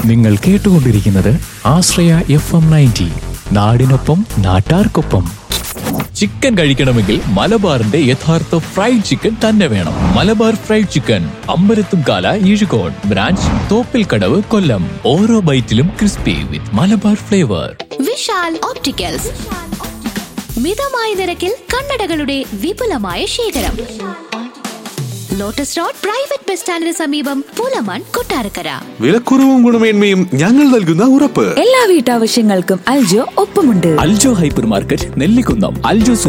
നിങ്ങൾ കേട്ടുകൊണ്ടിരിക്കുന്നത് ആശ്രയ F M ninety നാടിനൊപ്പം നാട്ടാർക്കൊപ്പം ചിക്കൻ കഴിക്കണമെങ്കിൽ മലബാറിന്റെ യഥാർത്ഥ ഫ്രൈഡ് ചിക്കൻ തന്നെ വേണം Malabar fried chicken Ambalathumkala Ezhukode branch Thoppilkadavu Kollam ഓരോ ബൈറ്റിലും crispy with Malabar flavour Vishal opticals മിതമായ നിരക്കിൽ കണ്ണടകളുടെ വിപുലമായ ശേഖരം ലോട്ടസ് റോഡ് പ്രൈവറ്റ് ബസ് സ്റ്റാൻഡിന് സമീപം പൂലമൺ കൊട്ടാരക്കര വിലക്കുറവും ഗുണമേന്മയും ഞങ്ങൾ നൽകുന്ന ഉറപ്പ് എല്ലാ വീട്ടാവശ്യങ്ങൾക്കും അൽജോ ഒപ്പമുണ്ട് അൽജോ ഹൈപ്പർ മാർക്കറ്റ് നെല്ലിക്കുന്നം അൽജോ